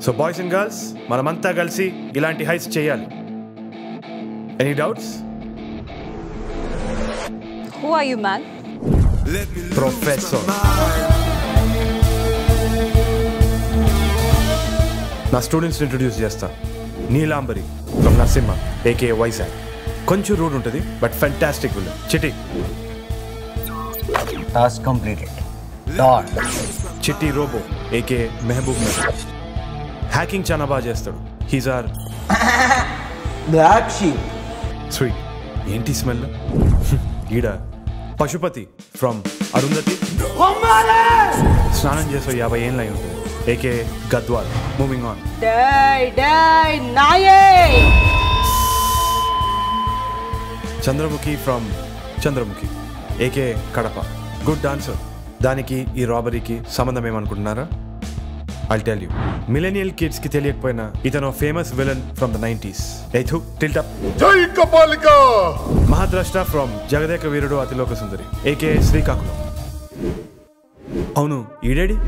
So boys and girls మనమంతా కలిసి ఇలాంటి హైస్ చేయాలి any doubts Who are you, man? Professor నా స్టూడెంట్స్ ఇంట్రడ్యూస్ చేస్తా నీలాంబరి ఫ్రమ్ నరసింహ ఏకే వైజాగ్ కొంచెం రూడ్ ఉంటుంది but fantastic will Chitti task completed dot Chitti robo AKA Mehboob Nagar hacking చాలా బాగా చేస్తాడు he's are black sheep sweet ఏంటి స్మెల్ ఈడ పశుపతి ఫ్రమ్ అరుంధతి స్నానం చేసే యాభై ఏళ్ళు అయి ఉంటుంది AKA Gadwal moving on Day, day, naye! Chandramukhi from Chandramukhi AKA Kadapa good dancer దానికి ఈ రాబరీకి సంబంధం ఏమనుకుంటున్నారా I'll tell you millennial kids కి తెలియకపోయినా ఇతను famous villain from the nineties ఎథు టిల్టప్ జై కపాలిక మహాద్రష్ట ఫ్రమ్ జగదేక వీరుడు అతిలోక సుందరి ఏకే శ్రీకాకుళం అవును ఈడేడి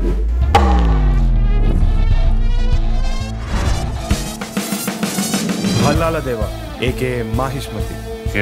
భల్లాల దేవ ఏకే మాహిష్మతి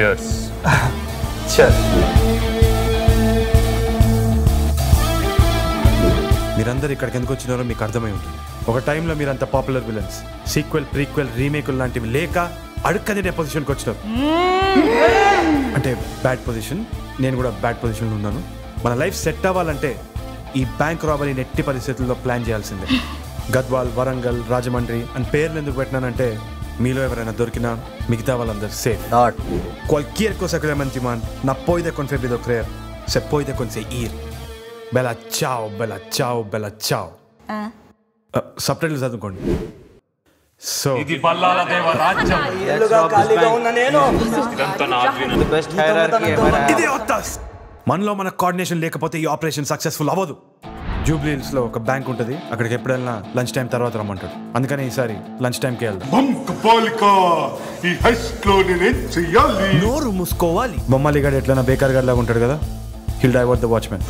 మీరందరూ ఇక్కడికి ఎందుకు వచ్చినారో మీకు అర్థమై ఉంటుంది ఒక టైంలో మీరంత పాపులర్ విలన్స్ సీక్వెల్ ప్రీక్వెల్ రీమేకులు లాంటివి లేక అడుక్కదినే పొజిషన్కి వచ్చినారు అంటే బ్యాడ్ పొజిషన్ నేను కూడా బ్యాడ్ పొజిషన్లో ఉన్నాను మన లైఫ్ సెట్ అవ్వాలంటే ఈ బ్యాంక్ రాబరీ నెట్టి పరిస్థితుల్లో ప్లాన్ చేయాల్సిందే గద్వాల్ వరంగల్ రాజమండ్రి అని పేర్లు ఎందుకు పెట్టినానంటే మీలో ఎవరైనా దొరికినా మిగతా వాళ్ళందరూ safe dot Cualquier cosa que le mantiman, na puede concebido creer, se puede conseguir. Bella ciao, bella ciao, bella ciao. Subtitles చదువుకోండి సో ఇది బల్లాల దేవ రాజ్యం ఖాళీగా ఉన్న నేను బెస్ట్ ఇదే వత్తాస్ మనలో మన కోఆర్డినేషన్ లేకపోతే ఈ ఆపరేషన్ సక్సెస్ఫుల్ అవ్వదు జూబ్లీహిల్స్ లో ఒక బ్యాంక్ ఉంటుంది అక్కడికి ఎప్పుడైనా లంచ్ టైం తర్వాత రమ్మంటాడు అందుకని ఈసారి లంచ్ టైంకి వెళ్దాం మం కపాలిక ఈ హైస్ట్ లో నేనేం చెయ్యాలి నోరు మూసుకోవాలి బొమ్మాలి గడు ఎట్లైనా బేకార్ గడ్ లాగా ఉంటాడు కదా హిల్ డైవర్ట్ ద వాచ్మెన్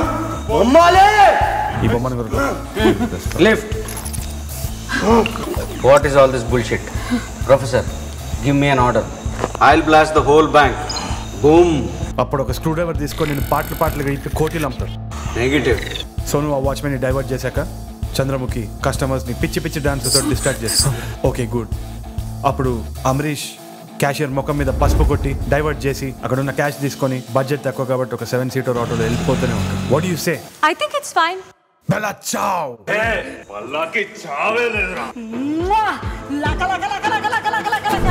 ఈ బొమ్మను కొరకు lift what is all this bullshit professor give me an order I'll blast the whole bank boom అప్పుడు ఒక స్క్రూ డ్రైవర్ తీసుకొని నేను పాటలు పాటలుగా ఇప్పి కోటీలు అమ్ముతాడు నెగిటివ్ సో నువ్వు ఆ వాచ్మెన్ని డైవర్ట్ చేశాక చంద్రముఖి కస్టమర్స్ని పిచ్చి పిచ్చి డాన్స్తో డిస్ట్రాక్ట్ చేస్తాం ఓకే గుడ్ అప్పుడు అమరీష్ క్యాషియర్ ముఖం మీద పసుపు కొట్టి డైవర్ట్ చేసి అక్కడ ఉన్న క్యాష్ తీసుకొని బడ్జెట్ తక్కువ కాబట్టి ఒక సెవెన్ సీటర్ ఆటోలో వెళ్ళిపోతూనే ఉంటాడు what you say I think it's fine. బెలా చావ్ బల్లాకి చావే లేదురా Mwah! Laka, laka, laka, laka, laka, laka, laka, laka.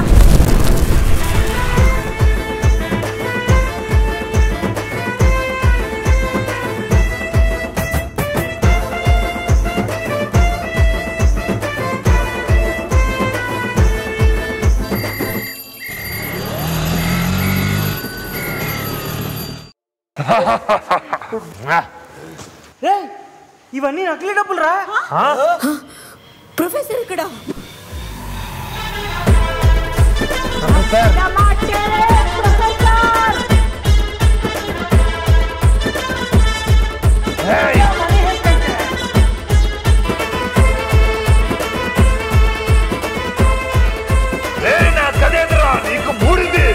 ఇవన్నీ నకిలీ డబ్బులు రా ప్రొఫెసర్ ఇక్కడ ఏ నా కదేంద్రా నీకు మూడింది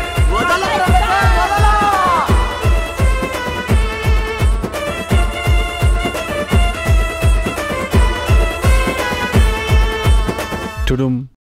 టుడుమ్